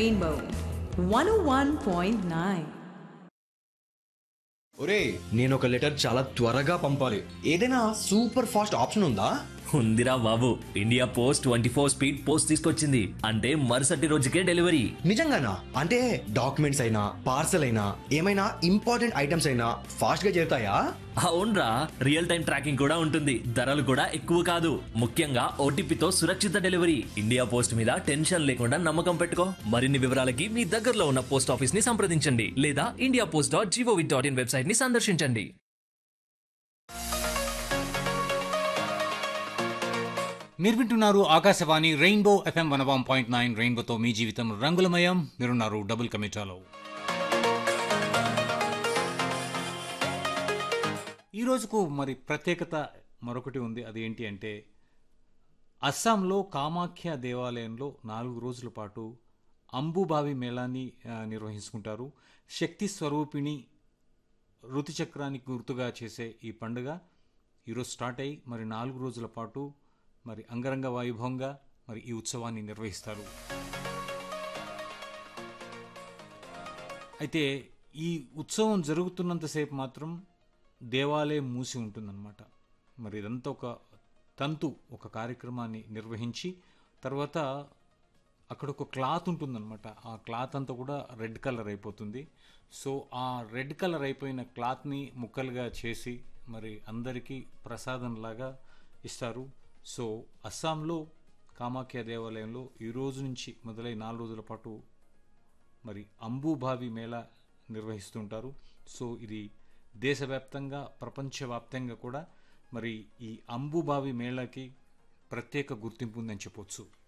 Rainbow 101.9. ఒరే నేను ఒక లెటర్ చాలా త్వరగా పంపాలి ఏదైనా సూపర్ ఫాస్ట్ ఆప్షన్ ఉందా ఉందిరా బాబు India post twenty four speed post తీసుకొచ్చింది అంటే మరుసటి రోజుకే డెలివరీ నిజంగానా అంటే డాక్యుమెంట్స్ అయినా పార్సల్ అయినా ఏమైనా ఇంపార్టెంట్ ఐటమ్స్ అయినా ఫాస్ట్ గా చేరుతాయా అవునరా రియల్ టైం ట్రాకింగ్ కూడా ఉంటుంది ధరలు కూడా ఎక్కువ కాదు ముఖ్యంగా ఓటీపీతో సురక్షిత డెలివరీ ఇండియా పోస్ట్ మీద టెన్షన్ లేకుండా నమ్మకం పెట్టుకో మరిన్ని వివరాలకి మీ దగ్గరలో ఉన్న పోస్ట్ ఆఫీస్ ని సంప్రదించండి లేదా India post dot gov dot in website ని సందర్శించండి మీరు వింటున్నారు Akashvani rainbow FM one one point nine రెయిన్బోతో మీ జీవితం రంగులమయం మీరున్నారు డబుల్ కమిటాలో ఈ రోజుకు మరి ప్రత్యేకత మరొకటి ఉంది అది ఏంటి అంటే అస్సాంలో కామాఖ్య దేవాలయంలో నాలుగు రోజుల పాటు అంబుబావి మేళాన్ని ఆ, నిర్వహించుకుంటారు శక్తి స్వరూపిణి ఋతుచక్రానికి గుర్తుగా చేసే ఈ పండుగ ఈరోజు స్టార్ట్ అయ్యి మరి నాలుగు రోజుల పాటు మరి అంగరంగ వైభవంగా మరి ఈ ఉత్సవాన్ని నిర్వహిస్తారు అయితే ఈ ఉత్సవం జరుగుతున్నంతసేపు మాత్రం దేవాలయం మూసి ఉంటుందన్నమాట మరి ఇదంతా ఒక తంతు ఒక కార్యక్రమాన్ని నిర్వహించి తర్వాత అక్కడ ఒక క్లాత్ ఉంటుందన్నమాట ఆ క్లాత్ అంతా కూడా రెడ్ కలర్ అయిపోతుంది సో ఆ రెడ్ కలర్ అయిపోయిన క్లాత్ని ముక్కలుగా చేసి మరి అందరికీ ప్రసాదంలాగా ఇస్తారు సో అస్సాంలో కామాఖ్య దేవాలయంలో ఈ రోజు నుంచి మొదలై నాలుగు రోజుల పాటు మరి అంబుబావి మేళా నిర్వహిస్తుంటారు సో ఇది దేశవ్యాప్తంగా ప్రపంచవ్యాప్తంగా కూడా మరి ఈ అంబుబావి మేళాకి ప్రత్యేక గుర్తింపు ఉందని చెప్పొచ్చు